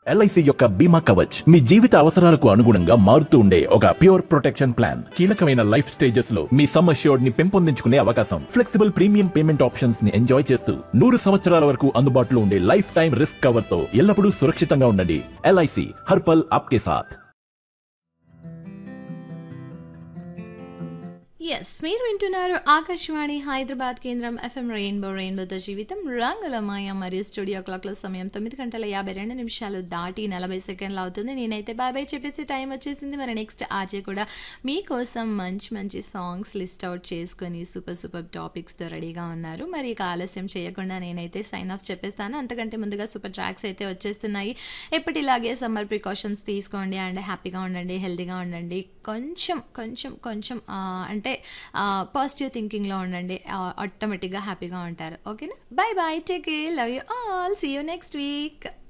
LIC యొక్క బీమా కవచ్ మీ జీవిత అవసరాలకు అనుగుణంగా మారుతూ ఉండే ఒక ప్యూర్ ప్రొటెక్షన్ ప్లాన్ కీలకమైన లైఫ్ స్టేజెస్ లో మీ సమ్ అష్యూర్డ్ ని పెంపొందించుకునే అవకాశం ఫ్లెక్సిబుల్ ప్రీమియం పేమెంట్ ఆప్షన్స్ ని ఎంజాయ్ చేస్తూ నూరు సంవత్సరాల వరకు అందుబాటులో ఉండే లైఫ్ టైం రిస్క్ కవర్ తో ఎల్లప్పుడూ సురక్షితంగా ఉండండి ఎల్ఐసి హర్పల్ ఆప్కే సాథ్ ఎస్ మీరు వింటున్నారు ఆకాశవాణి హైదరాబాద్ కేంద్రం ఎఫ్ఎం రెయిన్బో రెయిన్బోతో జీవితం రంగుల మాయ మరియు స్టూడియో క్లాక్ల సమయం తొమ్మిది గంటల యాభై రెండు నిమిషాలు దాటి నలభై సెకండ్లు అవుతుంది నేనైతే బాయ్ బాయ్ చెప్పేసి టైం వచ్చేసింది మరి నెక్స్ట్ ఆజే కూడా మీకోసం మంచి మంచి సాంగ్స్ లిస్ట్ అవుట్ చేసుకొని సూపర్ సూపర్ టాపిక్స్తో రెడీగా ఉన్నారు మరి ఇక ఆలస్యం చేయకుండా నేనైతే సైన్ ఆఫ్ చెప్పేస్తాను అంతకంటే ముందుగా సూపర్ ట్రాక్స్ అయితే వచ్చేస్తున్నాయి ఎప్పటిలాగే సమ్మర్ ప్రికాషన్స్ తీసుకోండి అండ్ హ్యాపీగా ఉండండి హెల్తీగా ఉండండి కొంచెం కొంచెం కొంచెం ఆ, అంటే పాజిటివ్ థింకింగ్లో ఉండండి ఆటోమేటిక్గా హ్యాపీగా ఉంటారు ఓకేనా bye bye take love you all see you next week